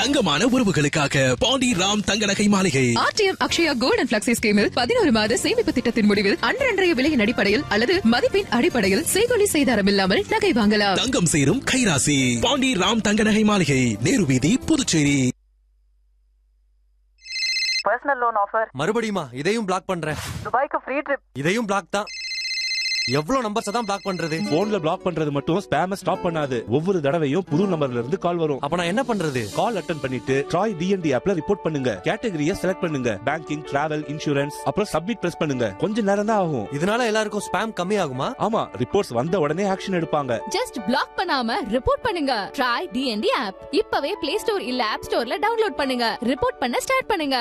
தங்கமான உறவுகளுக்காக Pandi Ram Thanga Nagai Maligai RTM Akshaya gold and flexi ஸ்கீமில் பதினோரு மாத சேமிப்பு திட்டத்தின் முடிவில் அன்றன்றைய விலையின் அடிப்படையில் அல்லது மதிப்பின் அடிப்படையில் செய்கொலி செய்தாரம் இல்லாமல் நகை வாங்கலாம் தங்கம் சேரும் கைராசி பாண்டி ராம் தங்க நகை மாளிகை நேரு வீதி புதுச்சேரி பர்சனல் லோன் ஆஃபர் மறுபடியுமா இதையும் பிளாக் பண்றேன் துபாய்க்கு ஃப்ரீ ட்ரிப் இதையும் பிளாக் தான் எவ்வளவு நம்பர்ஸ் தான் பிளாக் பண்றது போன்ல பிளாக் பண்றது மட்டும் ஸ்பேம ஸ்டாப் பண்ணாது ஒவ்வொரு தடவையும் புது நம்பர்ல இருந்து கால் வரும் அப்ப நான் என்ன பண்றது கால் அட்டன் பண்ணிட்டு ட்ராய் டிஎன்டி ஆப்ல ரிப்போர்ட் பண்ணுங்க கேட்டகரியை செலக்ட் பண்ணுங்க பேங்கிங் டிராவல் இன்சூரன்ஸ் அப்புறம் சப்மிட் பிரஸ் பண்ணுங்க கொஞ்ச நேரம் தான் ஆகும் இதனால எல்லாருக்கும் ஸ்பேம் கம்மி ஆகுமா ஆமா ரிப்போர்ட்ஸ் வந்த உடனே ஆக்ஷன் எடுப்பாங்க ஜஸ்ட் பிளாக் பண்ணாம ரிப்போர்ட் பண்ணுங்க ட்ரை டிஎன்டி ஆப் இப்பவே பிளே ஸ்டோர் இல்ல ஆப் ஸ்டோர்ல டவுன்லோட் பண்ணுங்க ரிப்போர்ட் பண்ண ஸ்டார்ட் பண்ணுங்க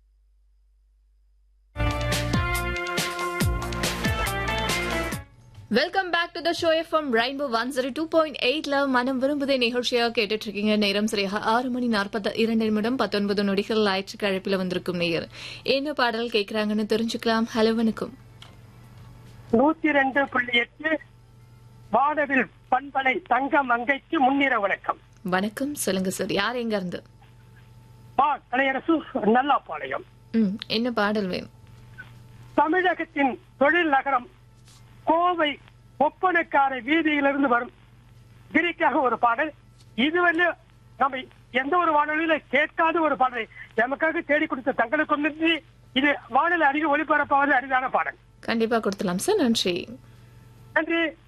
welcome back to the show FM Rainbow one zero two point எயிட்ல மனம் விரும்புதே நிகழ்ச்சியாக கேட்டுட்டு இருக்கீங்க நேரம் சரியாக ஆறு மணி நாற்பத்தி இரண்டு நிமிடம் பத்தொன்பது நொடிகள் ஞாயிற்று அழைப்பில் வந்திருக்கும் நேயர் என்ன பாடல் கேட்கறாங்கன்னு தெரிஞ்சுக்கலாம் ஹலோ வணக்கம் நூத்தி ரெண்டு புள்ளி எட்டு வானவில் பண்பலை தங்க மங்கைக்கு முன்னிற வணக்கம் வணக்கம் சொல்லுங்க சார் யார் எங்க இருந்து பா கலையரசு நல்லாப்பாளையம் ம் என்ன பாடல் வேணும் தமிழகத்தின் தொழில் நகரம் கோவை ஒப்பனக்கார வீதியிலிருந்து வரும் கிரிக்காக ஒரு பாடல் இதுவரை நம்ம எந்த ஒரு வானொலியில கேட்காத ஒரு பாடலை நமக்காக தேடி கொடுத்த தங்களுக்கு நன்றி இது வானொலி அதிக ஒளிபரப்பாவது அரிதான பாடல் கண்டிப்பா கொடுத்துலாம் சார் நன்றி நன்றி